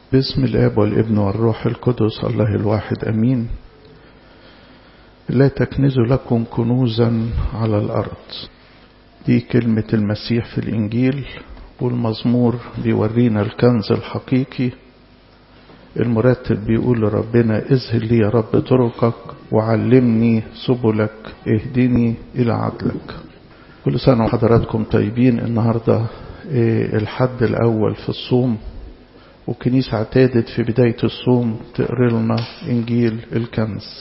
باسم الاب والابن والروح القدس الله الواحد امين لا تكنزوا لكم كنوزا على الارض دي كلمة المسيح في الانجيل والمزمور بيورينا الكنز الحقيقي المرتب بيقول لربنا اذهل لي يا رب طرقك وعلمني سبلك اهدني الى عدلك كل سنة وحضراتكم طيبين النهاردة الحد الأول في الصوم والكنيسة اعتادت في بداية الصوم تقري لنا إنجيل الكنز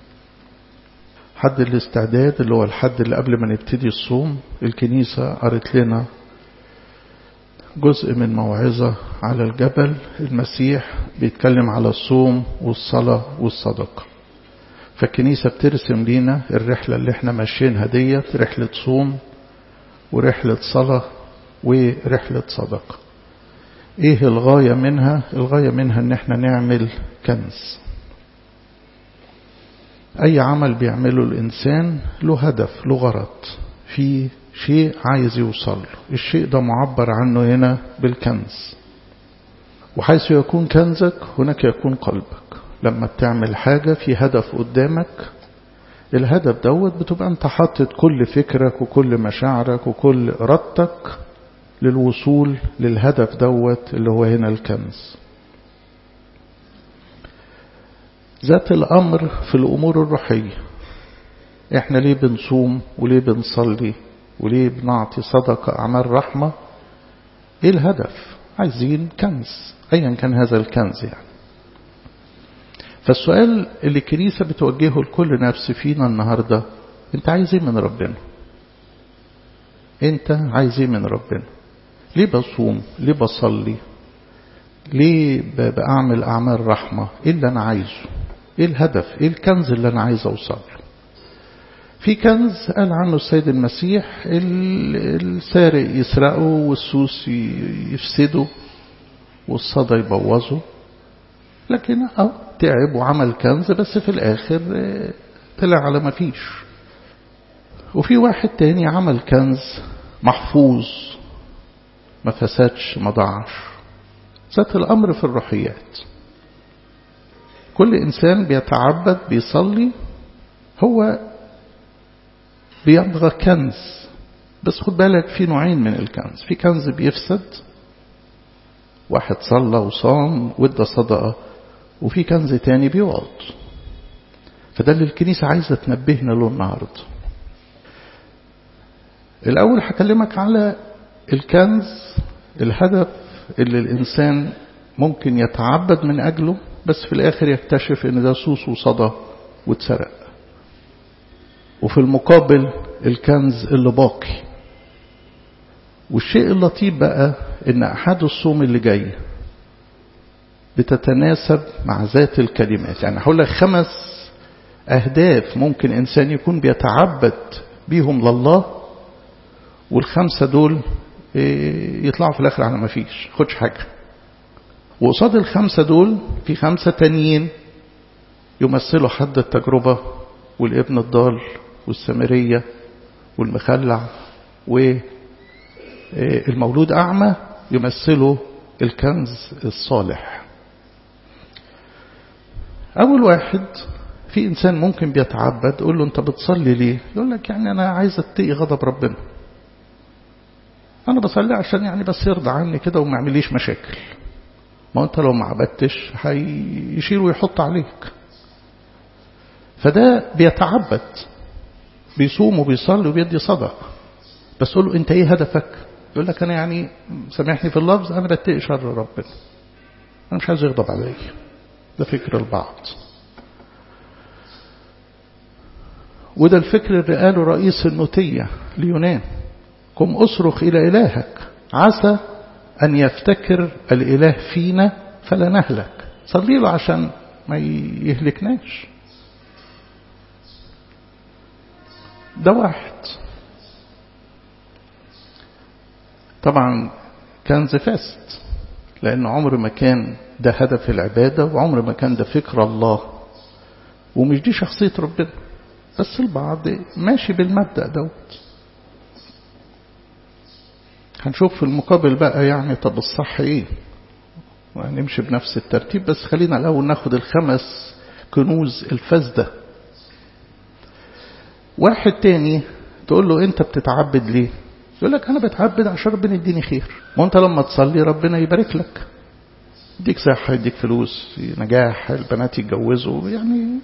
حد الاستعداد اللي هو الحد اللي قبل ما نبتدي الصوم الكنيسة قرت لنا جزء من موعظة على الجبل المسيح بيتكلم على الصوم والصلاة والصدقة فالكنيسة بترسم لينا الرحلة اللي احنا ماشيينها ديت رحلة صوم ورحلة صلاة ورحلة صدقة ايه الغاية منها الغاية منها ان احنا نعمل كنز اي عمل بيعمله الانسان له هدف له غرض في شيء عايز يوصل له الشيء ده معبر عنه هنا بالكنز وحيث يكون كنزك هناك يكون قلبك لما بتعمل حاجة في هدف قدامك الهدف دوت بتبقى انت حاطط كل فكرك وكل مشاعرك وكل ارادتك للوصول للهدف دوت اللي هو هنا الكنز ذات الامر في الامور الروحية احنا ليه بنصوم وليه بنصلي وليه بنعطي صدقة اعمال رحمة ايه الهدف عايزين كنز ايا كان هذا الكنز يعني فالسؤال اللي الكنيسة بتوجهه لكل نفس فينا النهاردة انت عايز ايه من ربنا انت عايز ايه من ربنا ليه بصوم ليه بصلي ليه بعمل اعمال رحمة ايه اللي انا عايزه ايه الهدف ايه الكنز اللي انا عايز اوصل له في كنز قال عنه السيد المسيح السارق يسرقه والسوس يفسده والصدى يبوظه لكن أو تعب وعمل كنز بس في الآخر طلع على ما فيش وفي واحد تاني عمل كنز محفوظ ما فسدش ما ضاعش ذات الأمر في الروحيات كل إنسان بيتعبد بيصلي هو بيبغى كنز بس خد بالك في نوعين من الكنز في كنز بيفسد واحد صلى وصام وادى صدقه وفي كنز تاني بيقعد فده اللي الكنيسة عايزة تنبهنا له النهاردة الأول هكلمك على الكنز الهدف اللي الإنسان ممكن يتعبد من أجله بس في الآخر يكتشف إن ده سوس وصدى واتسرق وفي المقابل الكنز اللي باقي والشيء اللطيف بقى إن أحد الصوم اللي جاي بتتناسب مع ذات الكلمات يعني هقول لك خمس أهداف ممكن إنسان يكون بيتعبد بيهم لله والخمسة دول يطلعوا في الآخر على ما فيش خدش حاجة وقصاد الخمسة دول في خمسة تانيين يمثلوا حد التجربة والابن الضال والسامرية والمخلع والمولود أعمى يمثلوا الكنز الصالح أول واحد في إنسان ممكن بيتعبد يقول له أنت بتصلي ليه يقول لك يعني أنا عايز أتقي غضب ربنا أنا بصلي عشان يعني بس يرضى عني كده وما يعمليش مشاكل ما أنت لو ما عبدتش هيشيل ويحط عليك فده بيتعبد بيصوم وبيصلي وبيدي صدق بس قول له أنت إيه هدفك يقول لك أنا يعني سامحني في اللفظ أنا بتقي شر ربنا أنا مش عايز يغضب عليا ده فكر البعض وده الفكر اللي قاله رئيس النوتية ليونان قم أصرخ إلى إلهك عسى أن يفتكر الإله فينا فلا نهلك صلي له عشان ما يهلكناش ده واحد طبعا كنز فاسد لأن عمر ما كان ده هدف العبادة وعمر ما كان ده فكر الله ومش دي شخصية ربنا بس البعض ماشي بالمبدأ دوت هنشوف في المقابل بقى يعني طب الصح ايه وهنمشي بنفس الترتيب بس خلينا الأول ناخد الخمس كنوز الفاسدة واحد تاني تقول له انت بتتعبد ليه يقول لك انا بتعبد عشان ربنا يديني خير ما انت لما تصلي ربنا يبارك لك يديك صحة يديك فلوس نجاح البنات يتجوزوا يعني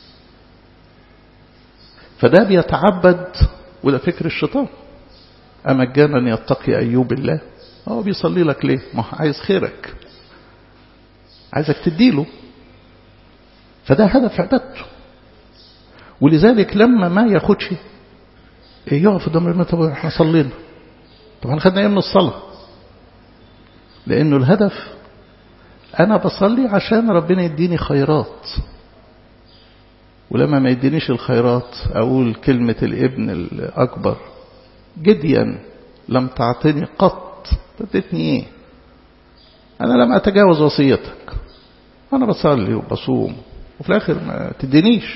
فده بيتعبد وده فكر الشيطان أمجانا يتقي أيوب الله هو بيصلي لك ليه ما عايز خيرك عايزك تديله فده هدف عبادته ولذلك لما ما ياخدش يقف قدام ربنا طب احنا صلينا طب احنا خدنا ايه من الصلاة لانه الهدف انا بصلي عشان ربنا يديني خيرات ولما ما يدينيش الخيرات اقول كلمة الابن الاكبر جديا لم تعطني قط اديتني ايه انا لم اتجاوز وصيتك انا بصلي وبصوم وفي الاخر ما تدينيش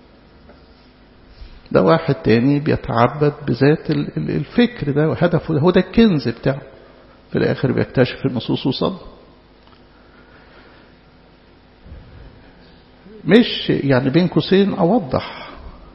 ده واحد تاني بيتعبد بذات الفكر ده وهدفه ده هو ده الكنز بتاعه في الآخر بيكتشف النصوص وصل مش يعني بين قوسين أوضح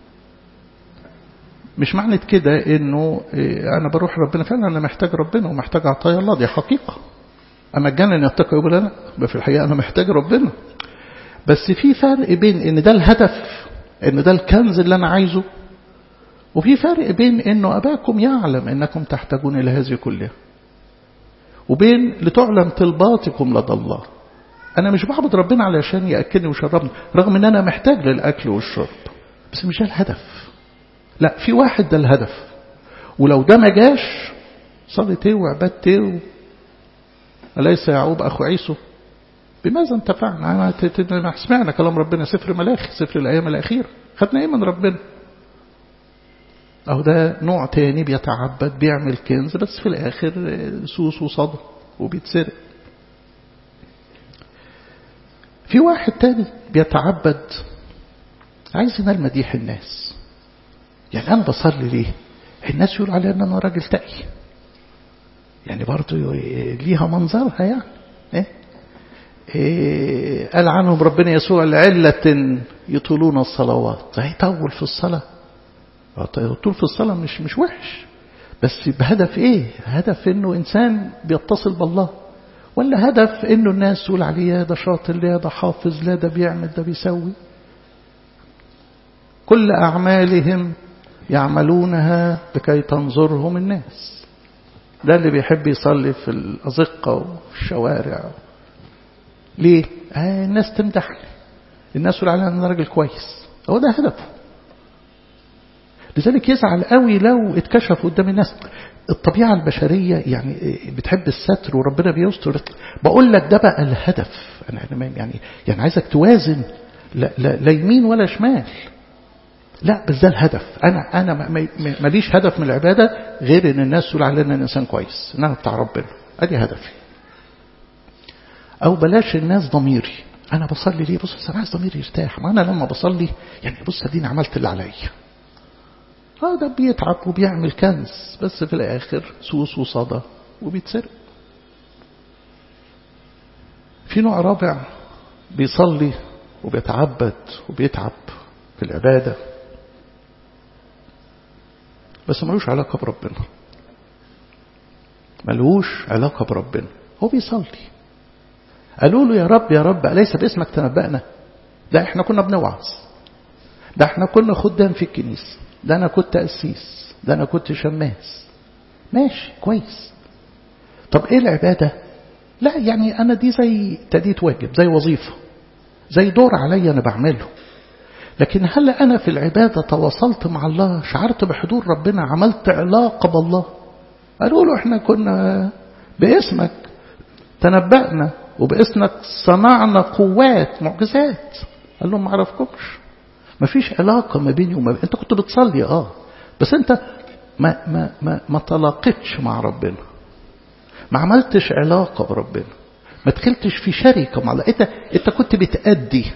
مش معنى كده انه انا بروح ربنا فعلا انا محتاج ربنا ومحتاج عطايا الله دي حقيقة اما الجنة يتقي يقول انا في الحقيقة انا محتاج ربنا بس في فرق بين ان ده الهدف ان ده الكنز اللي انا عايزه وفي فرق بين انه اباكم يعلم انكم تحتاجون الى هذه كلها وبين لتعلم طلباتكم لدى الله انا مش بعبد ربنا علشان ياكلني ويشربني رغم ان انا محتاج للاكل والشرب بس مش ده الهدف لا في واحد ده الهدف ولو ده ما جاش صلت ايه وعبدت ايه أليس يعقوب أخو عيسو بماذا انتفعنا سمعنا كلام ربنا سفر ملاخي سفر الأيام الأخيرة خدنا ايه من ربنا أو ده نوع تاني بيتعبد بيعمل كنز بس في الآخر سوس وصدى وبيتسرق في واحد تاني بيتعبد عايز ينال مديح الناس يعني أنا بصلي ليه الناس يقول علي أن أنا راجل تقي يعني برضو ليها منظرها يعني إيه؟ إيه قال عنهم ربنا يسوع لعلة يطولون الصلوات هيطول في الصلاة الطول في الصلاة مش مش وحش بس بهدف ايه هدف انه انسان بيتصل بالله ولا هدف انه الناس تقول عليه يا ده شاطر لا ده حافظ لا ده بيعمل ده بيسوي كل أعمالهم يعملونها لكي تنظرهم الناس ده اللي بيحب يصلي في الأزقة وفي الشوارع ليه؟ آه الناس تمدحني الناس تقول عليها أنا راجل كويس هو ده هدفه لذلك يزعل قوي لو اتكشف قدام الناس الطبيعة البشرية يعني بتحب الستر وربنا بيستر بقول لك ده بقى الهدف أنا يعني يعني عايزك توازن لا, لا, لا يمين ولا شمال لا بس ده الهدف أنا أنا ماليش هدف من العبادة غير إن الناس تقول علينا إنسان كويس إن أنا بتاع ربنا أدي هدفي أو بلاش الناس ضميري أنا بصلي ليه بص أنا عايز ضميري يرتاح ما أنا لما بصلي يعني بص أديني عملت اللي عليا اه ده بيتعب وبيعمل كنز بس في الآخر سوس وصدى وبيتسرق في نوع رابع بيصلي وبيتعبد وبيتعب في العبادة بس ملوش علاقة بربنا ملوش علاقة بربنا هو بيصلي قالوا له يا رب يا رب أليس باسمك تنبأنا ده احنا كنا بنوعظ ده احنا كنا خدام في الكنيسة ده أنا كنت أسيس ده أنا كنت شماس ماشي كويس طب إيه العبادة لا يعني أنا دي زي تأدية واجب زي وظيفة زي دور عليا أنا بعمله لكن هل أنا في العبادة تواصلت مع الله شعرت بحضور ربنا عملت علاقة بالله قالوا له احنا كنا باسمك تنبأنا وباسمك صنعنا قوات معجزات قال لهم ما اعرفكمش ما فيش علاقة ما بيني وما بين انت كنت بتصلي اه بس انت ما ما ما ما تلاقتش مع ربنا ما عملتش علاقة بربنا ما دخلتش في شركة مع الله انت انت كنت بتأدي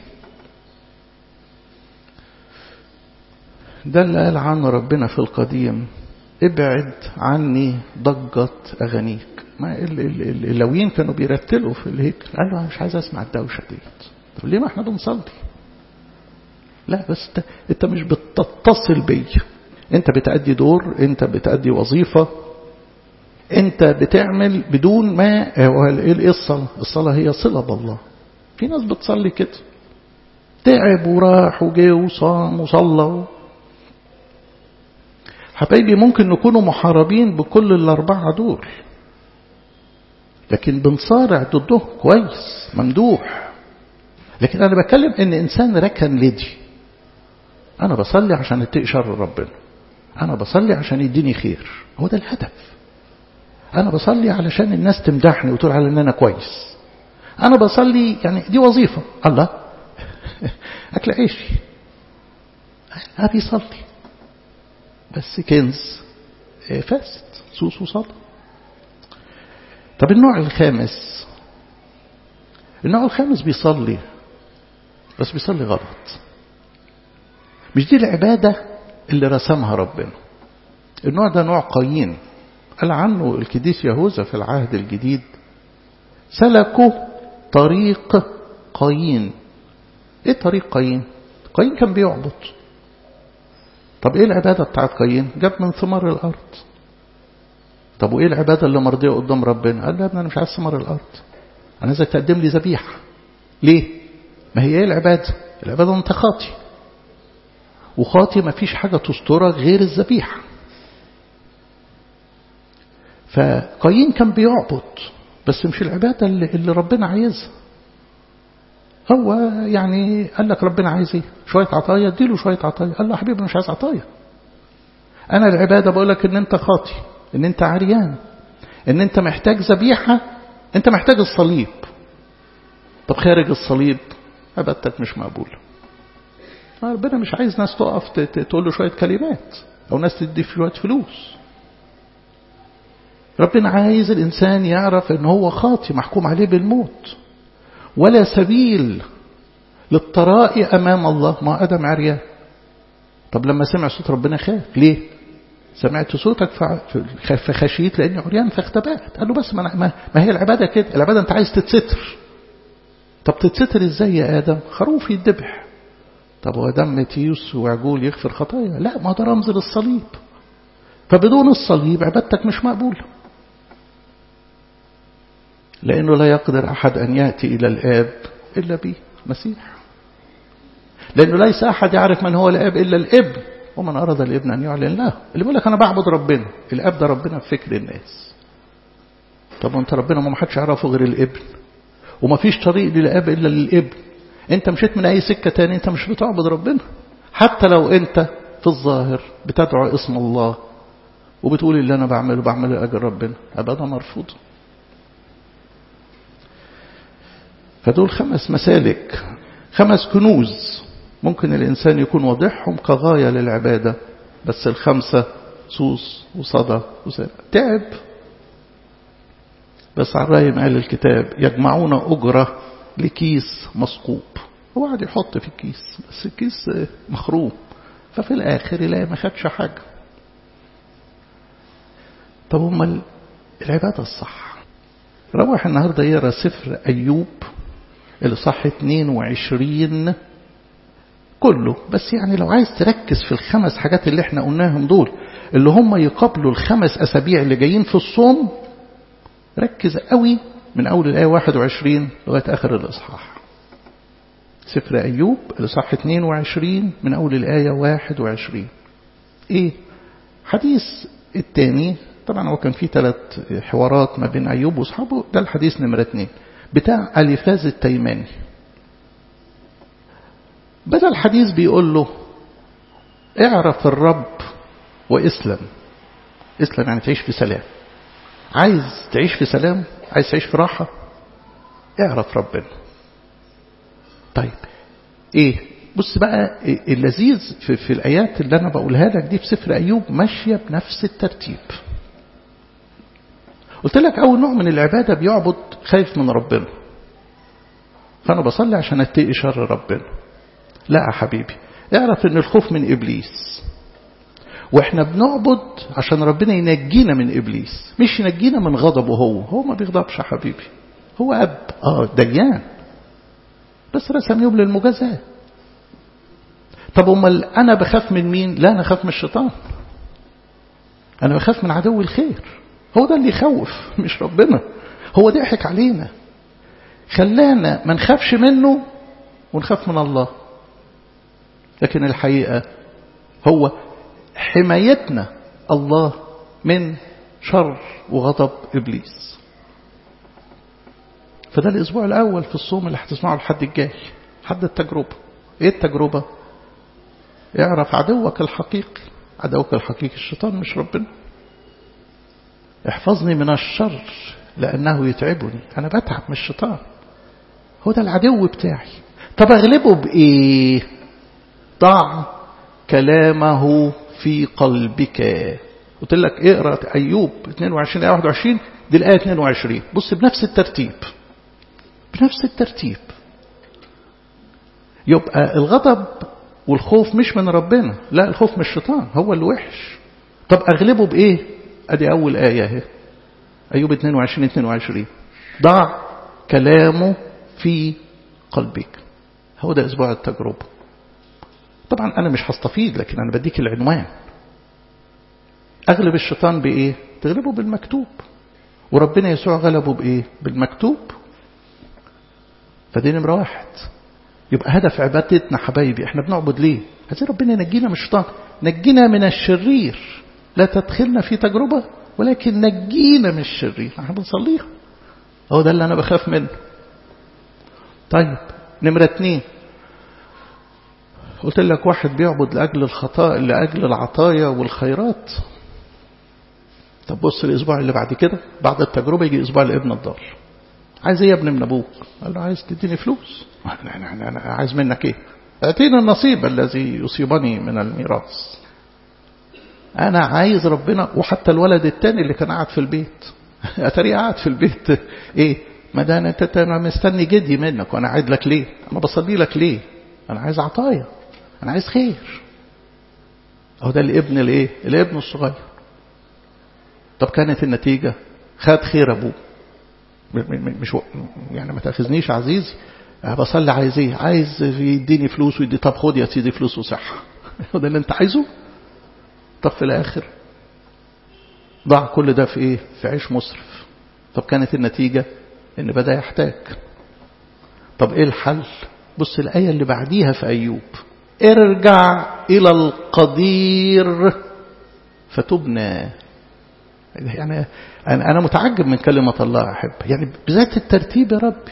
ده اللي قال عنه ربنا في القديم ابعد عني ضجة أغانيك ما اللويين كانوا بيرتلوا في الهيكل قال له أنا مش عايز أسمع الدوشة ديت طب ليه ما احنا بنصلي لا بس انت, انت مش بتتصل بي انت بتأدي دور انت بتأدي وظيفة انت بتعمل بدون ما ايه الصلاة الصلاة هي صلة بالله في ناس بتصلي كده تعب وراح وجه وصام وصلى حبايبي ممكن نكونوا محاربين بكل الأربعة دول لكن بنصارع ضدهم كويس ممدوح لكن أنا بتكلم إن إنسان ركن لدي أنا بصلي عشان اتقي شر ربنا أنا بصلي عشان يديني خير هو ده الهدف أنا بصلي علشان الناس تمدحني وتقول على إن أنا كويس أنا بصلي يعني دي وظيفة الله أكل عيشي أنا بيصلي بس كنز فاسد سوس وصدى طب النوع الخامس النوع الخامس بيصلي بس بيصلي غلط مش دي العبادة اللي رسمها ربنا النوع ده نوع قايين قال عنه الكديس يهوذا في العهد الجديد سلكوا طريق قايين ايه طريق قايين قايين كان بيعبد طب ايه العبادة بتاعت قايين جاب من ثمار الارض طب وايه العبادة اللي مرضية قدام ربنا قال لا يا ابني انا مش عايز ثمار الارض انا عايزك تقدم لي ذبيحة ليه ما هي ايه العبادة العبادة انت خاطي وخاطي ما فيش حاجة تسترك غير الذبيحة فقايين كان بيعبد بس مش العبادة اللي, اللي ربنا عايزها هو يعني قال لك ربنا عايز ايه شوية عطايا اديله شوية عطايا قال له يا حبيبي مش عايز عطايا انا العبادة بقول لك ان انت خاطي ان انت عريان ان انت محتاج ذبيحة انت محتاج الصليب طب خارج الصليب عبادتك مش مقبولة ربنا مش عايز ناس تقف تقول له شوية كلمات او ناس تدي شوية فلوس ربنا عايز الإنسان يعرف ان هو خاطي محكوم عليه بالموت ولا سبيل للطراء أمام الله ما آدم عريان طب لما سمع صوت ربنا خاف ليه سمعت صوتك فخشيت لأني عريان فاختبأت قال له بس ما, ما, ما هي العبادة كده العبادة أنت عايز تتستر طب تتستر إزاي يا آدم خروف يتذبح طب هو دم تيوس وعجول يغفر خطايا لا ما ده رمز للصليب فبدون الصليب عبادتك مش مقبوله لأنه لا يقدر أحد أن يأتي إلى الآب إلا به مسيح لأنه ليس أحد يعرف من هو الآب إلا الابن ومن أراد الابن أن يعلن له اللي بيقول لك أنا بعبد ربنا الآب ده ربنا في فكر الناس طب وانت ربنا ما حدش يعرفه غير الابن وما فيش طريق للآب إلا للابن انت مشيت من أي سكة تاني انت مش بتعبد ربنا حتى لو انت في الظاهر بتدعو اسم الله وبتقول اللي أنا بعمله بعمله لأجل ربنا أبدا مرفوض فدول خمس مسالك خمس كنوز ممكن الإنسان يكون واضحهم كغاية للعبادة بس الخمسة صوص وصدى وسابع تعب بس على الرأي قال الكتاب يجمعون أجرة لكيس مثقوب هو قاعد يحط في الكيس بس الكيس مخروم ففي الآخر يلاقي ما خدش حاجة طب هم العبادة الصح روح النهاردة يقرا سفر أيوب اللي صح 22 كله بس يعني لو عايز تركز في الخمس حاجات اللي احنا قلناهم دول اللي هم يقابلوا الخمس أسابيع اللي جايين في الصوم ركز قوي من أول الآية 21 لغاية آخر الإصحاح سفر أيوب الإصحاح 22 من أول الآية 21 إيه حديث الثاني طبعا هو كان في ثلاث حوارات ما بين أيوب وأصحابه ده الحديث نمرة اثنين بتاع أليفاز التيماني بدأ الحديث بيقول له اعرف الرب واسلم اسلم يعني تعيش في سلام عايز تعيش في سلام عايز تعيش في راحة اعرف ربنا طيب ايه بص بقى اللذيذ في, في الآيات اللي أنا بقولها لك دي في سفر أيوب ماشية بنفس الترتيب قلت لك أول نوع من العبادة بيعبد خايف من ربنا فأنا بصلي عشان أتقي شر ربنا لا يا حبيبي اعرف ان الخوف من إبليس واحنا بنعبد عشان ربنا ينجينا من ابليس مش ينجينا من غضبه هو هو ما بيغضبش يا حبيبي هو اب اه ديان بس رسم يوم للمجازاه طب امال انا بخاف من مين لا انا اخاف من الشيطان انا بخاف من عدو الخير هو ده اللي يخوف مش ربنا هو ضحك علينا خلانا ما نخافش منه ونخاف من الله لكن الحقيقة هو حمايتنا الله من شر وغضب إبليس فده الأسبوع الأول في الصوم اللي هتسمعه الحد الجاي حد التجربة إيه التجربة اعرف عدوك الحقيقي عدوك الحقيقي الشيطان مش ربنا احفظني من الشر لأنه يتعبني أنا بتعب من الشيطان هو ده العدو بتاعي طب أغلبه بإيه ضع كلامه في قلبك قلت لك اقرأ أيوب 22 آية 21 دي الآية 22 بص بنفس الترتيب بنفس الترتيب يبقى الغضب والخوف مش من ربنا لا الخوف من الشيطان هو اللي وحش طب أغلبه بإيه أدي أول آية اهي أيوب 22 22 ضع كلامه في قلبك هو ده أسبوع التجربة طبعا أنا مش هستفيد لكن أنا بديك العنوان أغلب الشيطان بإيه تغلبه بالمكتوب وربنا يسوع غلبه بإيه بالمكتوب فدي نمرة واحد يبقى هدف عبادتنا حبايبي احنا بنعبد ليه عايزين ربنا ينجينا من الشيطان نجينا من الشرير لا تدخلنا في تجربة ولكن نجينا من الشرير احنا بنصليها هو ده اللي انا بخاف منه طيب نمرة اتنين قلت لك واحد بيعبد لأجل الخطاء لأجل العطايا والخيرات طب بص الأسبوع اللي بعد كده بعد التجربة يجي أسبوع لابن الضال عايز ايه يا ابن من ابوك قال له عايز تديني فلوس أنا, أنا, أنا عايز منك ايه اعطيني النصيب الذي يصيبني من الميراث انا عايز ربنا وحتى الولد التاني اللي كان قاعد في البيت اتاري قاعد في البيت ايه ما ده انا انا مستني جدي منك وانا قاعد لك ليه انا بصلي لك ليه انا عايز عطايا انا عايز خير اهو ده الابن الايه الابن الصغير طب كانت النتيجة خد خير ابوه مش يعني ما تاخذنيش عزيزي بصلي عايز ايه عايز يديني فلوس ويدي طب خد يا سيدي فلوس وصحة هو ده اللي انت عايزه طب في الاخر ضع كل ده في ايه في عيش مسرف طب كانت النتيجة ان بدأ يحتاج طب ايه الحل بص الآية اللي بعديها في أيوب ارجع إلى القدير فتبنى يعني أنا متعجب من كلمة الله أحب يعني بذات الترتيب يا ربي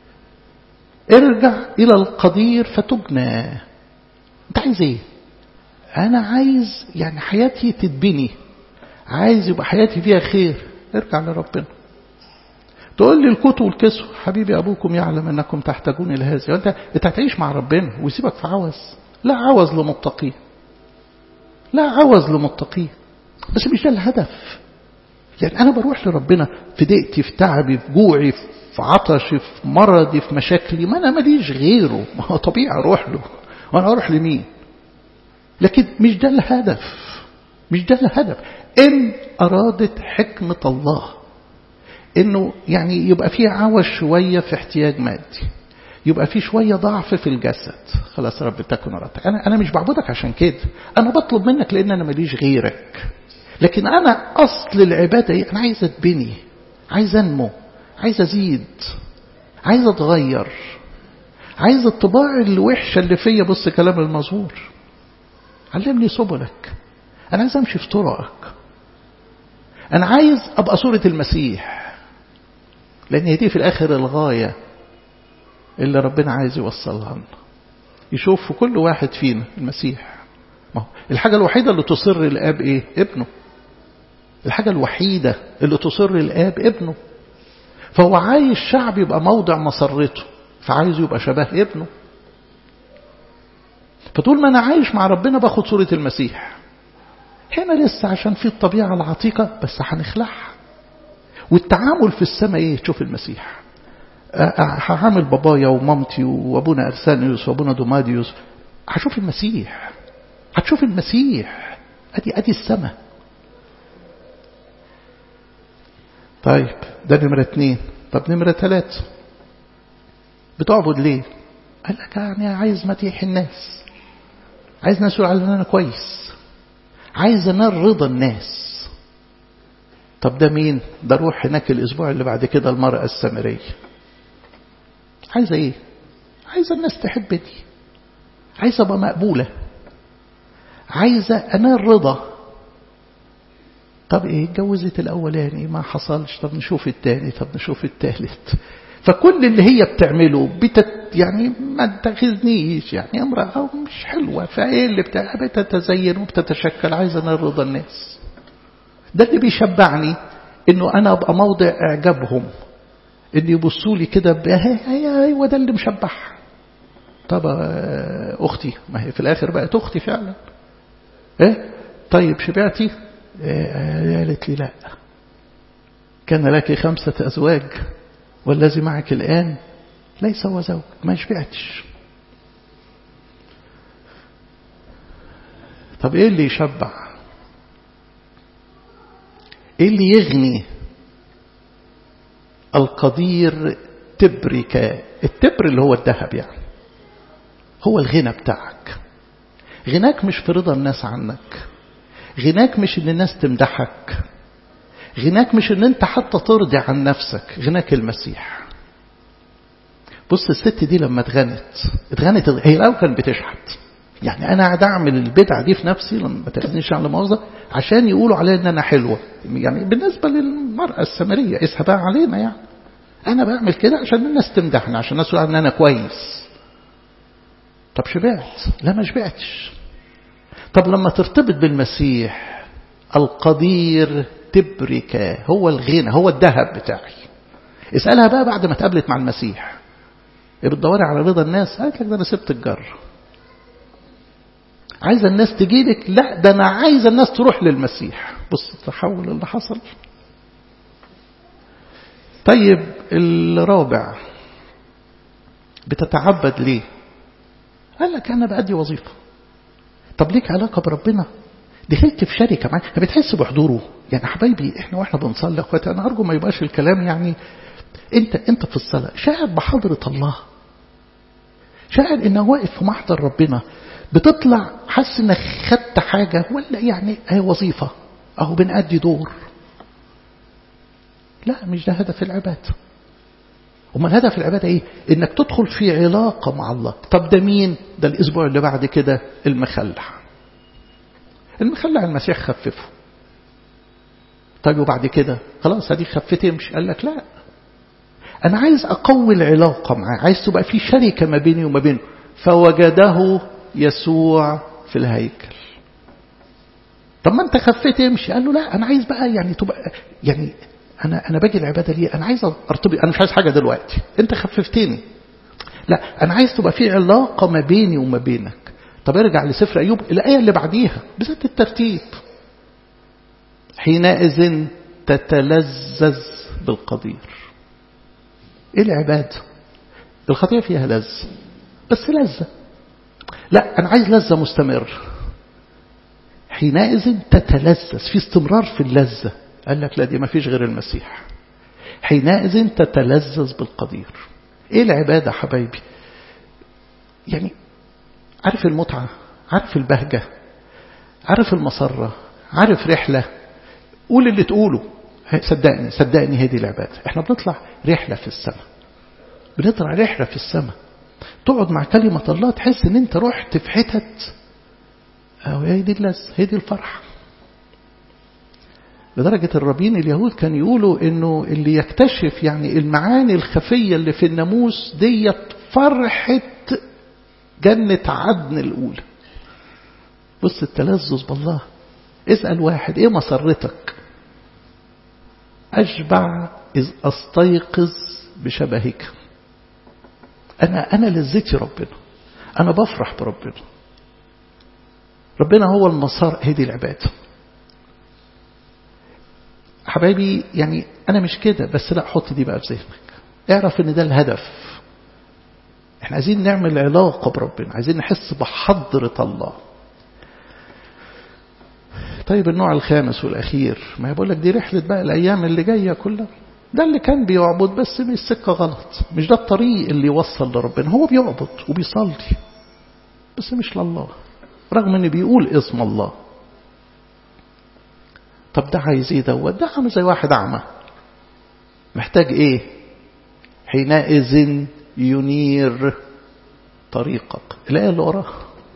ارجع إلى القدير فتبنى أنت عايز إيه أنا عايز يعني حياتي تتبني عايز يبقى حياتي فيها خير ارجع لربنا تقول لي الكوت والكسو حبيبي أبوكم يعلم أنكم تحتاجون إلى هذا أنت أنت هتعيش مع ربنا ويسيبك في عوز لا عوز لمتقين لا عوز لمتقين بس مش ده الهدف يعني أنا بروح لربنا في ضيقتي في تعبي في جوعي في عطشي في مرضي في مشاكلي ما أنا ماليش غيره ما هو طبيعي أروح له وأنا أروح لمين لكن مش ده الهدف مش ده الهدف إن أرادت حكمة الله إنه يعني يبقى في عوز شوية في احتياج مادي يبقى في شوية ضعف في الجسد خلاص رب تكن راتك أنا, أنا مش بعبدك عشان كده أنا بطلب منك لأن أنا ماليش غيرك لكن أنا أصل العبادة إيه؟ أنا عايز أتبني عايز أنمو عايز أزيد عايز أتغير عايز الطباع الوحشة اللي فيا بص كلام المزمور علمني سبلك أنا عايز أمشي في طرقك أنا عايز أبقى صورة المسيح لأن هي دي في الآخر الغاية اللي ربنا عايز يوصلها لنا يشوف في كل واحد فينا المسيح ما هو الحاجة الوحيدة اللي تصر الآب إيه؟ ابنه الحاجة الوحيدة اللي تصر الآب ابنه فهو عايز شعب يبقى موضع مسرته فعايز يبقى شبه ابنه فطول ما أنا عايش مع ربنا باخد صورة المسيح هنا لسه عشان في الطبيعة العتيقة بس هنخلعها والتعامل في السماء ايه تشوف المسيح هعامل بابايا ومامتي وابونا ارسانيوس وابونا دوماديوس هشوف المسيح هتشوف المسيح ادي ادي السماء طيب ده نمرة اتنين طب نمرة تلاتة بتعبد ليه قال لك يعني عايز مديح الناس عايز ناس يقول على انا كويس عايز انال رضا الناس طب ده مين ده روح هناك الاسبوع اللي بعد كده المرأة السامرية عايزة ايه عايزة الناس تحبني عايزة ابقى مقبولة عايزة انال رضا طب ايه اتجوزت الاولاني ما حصلش طب نشوف التاني طب نشوف التالت فكل اللي هي بتعمله بتت يعني ما تاخذنيش يعني امرأة مش حلوة فايه اللي بتاع بتتزين وبتتشكل عايزة انال رضا الناس ده اللي بيشبعني انه انا ابقى موضع اعجابهم ان يبصوا لي كده ايوه ده اللي مشبعها طب اختي ما هي في الاخر بقت اختي فعلا ايه طيب شبعتي إيه قالت لي لا كان لك خمسة أزواج والذي معك الآن ليس هو زوج ما شبعتش طب ايه اللي يشبع ايه اللي يغني القدير تبرك التبر اللي هو الذهب يعني هو الغنى بتاعك غناك مش في رضا الناس عنك غناك مش ان الناس تمدحك غناك مش ان انت حتى ترضي عن نفسك غناك المسيح بص الست دي لما اتغنت اتغنت هي الاول كانت بتشحت يعني انا قاعد اعمل البدعه دي في نفسي لما تاخذنيش على مؤاخذه عشان يقولوا عليا ان انا حلوه يعني بالنسبه للمراه السامريه قيسها بقى علينا يعني انا بعمل كده عشان الناس تمدحني عشان الناس تقول ان انا كويس طب شبعت لا ما شبعتش طب لما ترتبط بالمسيح القدير تبرك هو الغنى هو الذهب بتاعي اسألها بقى بعد ما اتقابلت مع المسيح بتدوري على رضا الناس قالت لك ده انا سبت الجر عايزه الناس تجيلك لا ده انا عايزه الناس تروح للمسيح بص التحول اللي حصل طيب الرابع بتتعبد ليه قال لك انا بأدي وظيفه طب ليك علاقه بربنا دخلت في شركه معاه بتحس بحضوره يعني حبايبي احنا واحنا بنصلي يا اخواتي انا ارجو ما يبقاش الكلام يعني انت انت في الصلاه شاعر بحضره الله شاعر انه واقف في محضر ربنا بتطلع حاسس انك خدت حاجه ولا يعني هي وظيفه اهو بنأدي دور لا مش ده هدف العباده امال هدف العباده ايه انك تدخل في علاقه مع الله طب ده مين ده الاسبوع اللي بعد كده المخلع المخلع المسيح خففه طيب وبعد كده خلاص هدي خفت امشي قال لك لا انا عايز اقوي العلاقه معاه عايز تبقى في شركه ما بيني وما بينه فوجده يسوع في الهيكل طب ما انت خفيت امشي قال له لا انا عايز بقى يعني تبقى يعني انا انا باجي العباده ليه انا عايز ارتبط انا مش عايز حاجه دلوقتي انت خففتني لا انا عايز تبقى في علاقه ما بيني وما بينك طب ارجع لسفر ايوب الايه اللي بعديها بذات الترتيب حينئذ تتلذذ بالقدير ايه العباده الخطيه فيها لذه بس لذه لا انا عايز لذه مستمر حينئذ تتلذذ في استمرار في اللذه قال لك لا دي ما فيش غير المسيح حينئذ تتلذذ بالقدير ايه العبادة حبايبي يعني عارف المتعة عارف البهجة عارف المسرة عارف رحلة قول اللي تقوله صدقني صدقني هذه العبادة احنا بنطلع رحلة في السماء بنطلع رحلة في السماء تقعد مع كلمة الله تحس ان انت رحت في حتت او هي دي اللذة هي دي الفرحة لدرجة الرابين اليهود كانوا يقولوا انه اللي يكتشف يعني المعاني الخفية اللي في الناموس ديت فرحة جنة عدن الأولى بص التلذذ بالله اسأل واحد ايه مسرتك أشبع إذ أستيقظ بشبهك أنا أنا لذتي ربنا أنا بفرح بربنا ربنا هو المسار هذه العباده حبايبي يعني أنا مش كده بس لا حط دي بقى في ذهنك اعرف ان ده الهدف احنا عايزين نعمل علاقة بربنا عايزين نحس بحضرة الله طيب النوع الخامس والأخير ما بقول لك دي رحلة بقى الأيام اللي جاية كلها ده اللي كان بيعبد بس مش سكة غلط مش ده الطريق اللي يوصل لربنا هو بيعبد وبيصلي بس مش لله رغم ان بيقول اسم الله طب ده عايز ايه دوت ده عامل زي واحد اعمى محتاج ايه حينئذ ينير طريقك الآية اللي وراها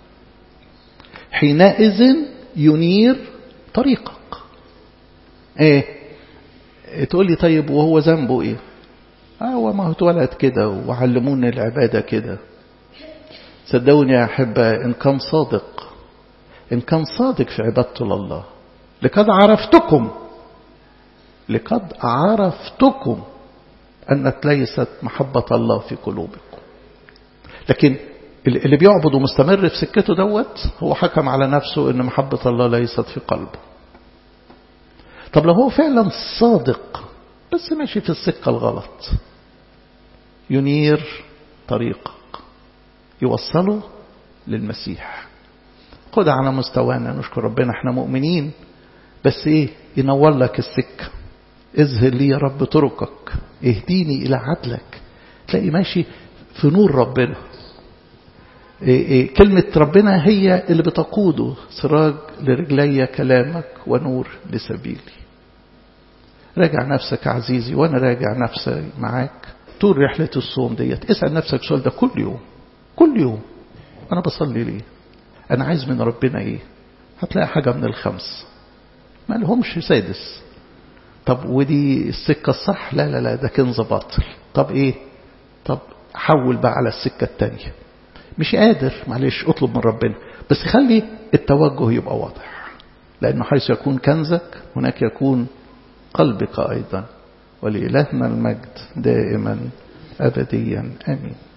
حينئذ ينير طريقك ايه تقول لي طيب وهو ذنبه ايه هو ما هو اتولد كده وعلمونا العبادة كده صدقوني يا أحبة إن كان صادق إن كان صادق في عبادته لله لقد عرفتكم لقد عرفتكم أنت ليست محبة الله في قلوبكم لكن اللي بيعبد ومستمر في سكته دوت هو حكم على نفسه أن محبة الله ليست في قلبه طب لو هو فعلا صادق بس ماشي في السكة الغلط ينير طريقك يوصله للمسيح خد على مستوانا نشكر ربنا احنا مؤمنين بس ايه ينور لك السكة اظهر لي يا رب طرقك اهديني الى عدلك تلاقي ماشي في نور ربنا إيه إيه كلمة ربنا هي اللي بتقوده سراج لرجلي كلامك ونور لسبيلي راجع نفسك عزيزي وانا راجع نفسي معاك طول رحلة الصوم ديت اسأل نفسك السؤال ده كل يوم كل يوم أنا بصلي ليه أنا عايز من ربنا إيه هتلاقي حاجة من الخمس ما لهمش سادس طب ودي السكة الصح لا لا لا ده كنز باطل طب إيه طب حول بقى على السكة التانية مش قادر معلش اطلب من ربنا بس خلي التوجه يبقى واضح لأنه حيث يكون كنزك هناك يكون قلبك أيضا ولإلهنا المجد دائما أبديا آمين